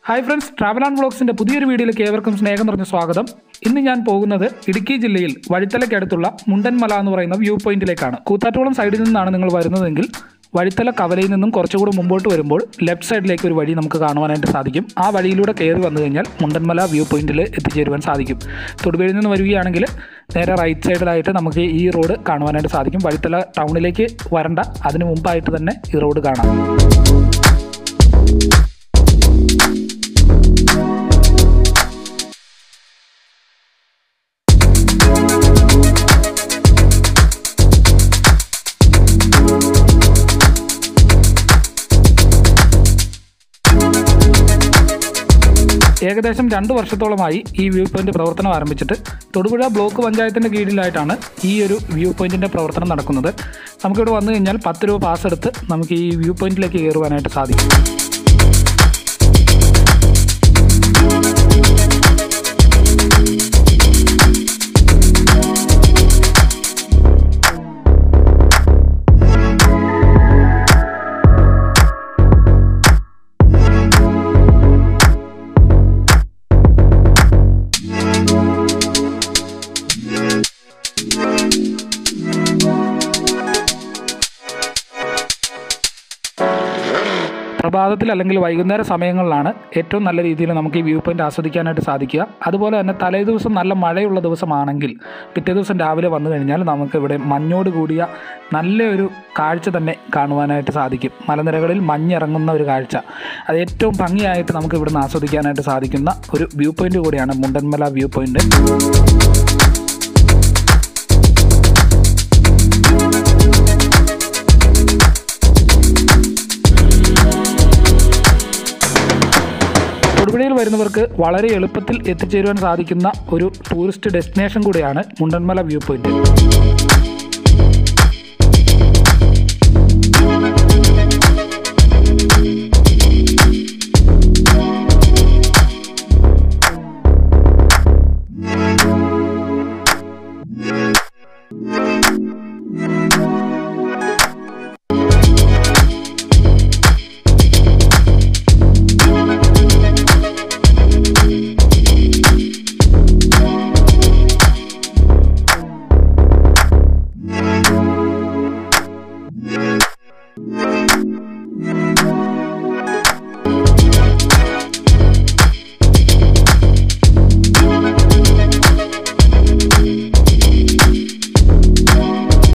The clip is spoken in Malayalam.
ഹായ് ഫ്രണ്ട്സ് ട്രാവൽ ആൻഡ് വ്ളോഗ്സിൻ്റെ പുതിയൊരു വീഡിയോയിലേക്ക് ഏവർക്കും സ്നേഹം നിറഞ്ഞ സ്വാഗതം ഇന്ന് ഞാൻ പോകുന്നത് ഇടുക്കി ജില്ലയിൽ വഴിത്തലയ്ക്കടുത്തുള്ള മുണ്ടൻമല എന്ന് പറയുന്ന വ്യൂ പോയിന്റിലേക്കാണ് കൂത്താറ്റോളം സൈഡിൽ നിന്നാണ് നിങ്ങൾ വരുന്നതെങ്കിൽ വഴിത്തല കവലയിൽ നിന്നും കുറച്ചുകൂടി മുമ്പോട്ട് വരുമ്പോൾ ലെഫ്റ്റ് സൈഡിലേക്ക് ഒരു വഴി നമുക്ക് കാണുവാനായിട്ട് സാധിക്കും ആ വഴിയിലൂടെ കയറി വന്നു കഴിഞ്ഞാൽ മുണ്ടൻമല വ്യൂ പോയിന്റിൽ എത്തിച്ചേരുവാൻ സാധിക്കും തൊടുപുഴയിൽ നിന്ന് വരികയാണെങ്കിൽ നേരെ റൈറ്റ് സൈഡിലായിട്ട് നമുക്ക് ഈ റോഡ് കാണുവാനായിട്ട് സാധിക്കും വഴിത്തല ടൗണിലേക്ക് വരണ്ട അതിന് മുമ്പായിട്ട് തന്നെ ഈ റോഡ് കാണാം ഏകദേശം രണ്ട് വർഷത്തോളമായി ഈ വ്യൂ പോയിന്റ് പ്രവർത്തനം ആരംഭിച്ചിട്ട് തൊടുപുഴ ബ്ലോക്ക് പഞ്ചായത്തിൻ്റെ കീഴിലായിട്ടാണ് ഈ ഒരു വ്യൂ പോയിന്റിൻ്റെ പ്രവർത്തനം നടക്കുന്നത് നമുക്കിവിടെ വന്നു കഴിഞ്ഞാൽ പത്ത് രൂപ പാസ് എടുത്ത് നമുക്ക് ഈ വ്യൂ പോയിന്റിലേക്ക് കയറുവാനായിട്ട് സാധിക്കും പ്രഭാതത്തിൽ അല്ലെങ്കിൽ വൈകുന്നേര സമയങ്ങളിലാണ് ഏറ്റവും നല്ല രീതിയിൽ നമുക്ക് ഈ വ്യൂ പോയിന്റ് ആസ്വദിക്കാനായിട്ട് സാധിക്കുക അതുപോലെ തന്നെ തലേ ദിവസം നല്ല മഴയുള്ള ദിവസമാണെങ്കിൽ പിറ്റേ ദിവസം രാവിലെ വന്നു കഴിഞ്ഞാൽ നമുക്ക് ഇവിടെ മഞ്ഞോട് കൂടിയ നല്ലൊരു കാഴ്ച തന്നെ കാണുവാനായിട്ട് സാധിക്കും മലനിരകളിൽ മഞ്ഞിറങ്ങുന്ന ഒരു കാഴ്ച അത് ഏറ്റവും ഭംഗിയായിട്ട് നമുക്ക് ഇവിടുന്ന് ആസ്വദിക്കാനായിട്ട് സാധിക്കുന്ന ഒരു വ്യൂ പോയിന്റ് കൂടിയാണ് മുണ്ടൻമല വ്യൂ പോയിന്റ് തൊടുപുഴയിൽ വരുന്നവർക്ക് വളരെ എളുപ്പത്തിൽ എത്തിച്ചേരുവാൻ സാധിക്കുന്ന ഒരു ടൂറിസ്റ്റ് ഡെസ്റ്റിനേഷൻ കൂടിയാണ് മുണ്ടൻമല വ്യൂ പോയിന്റ്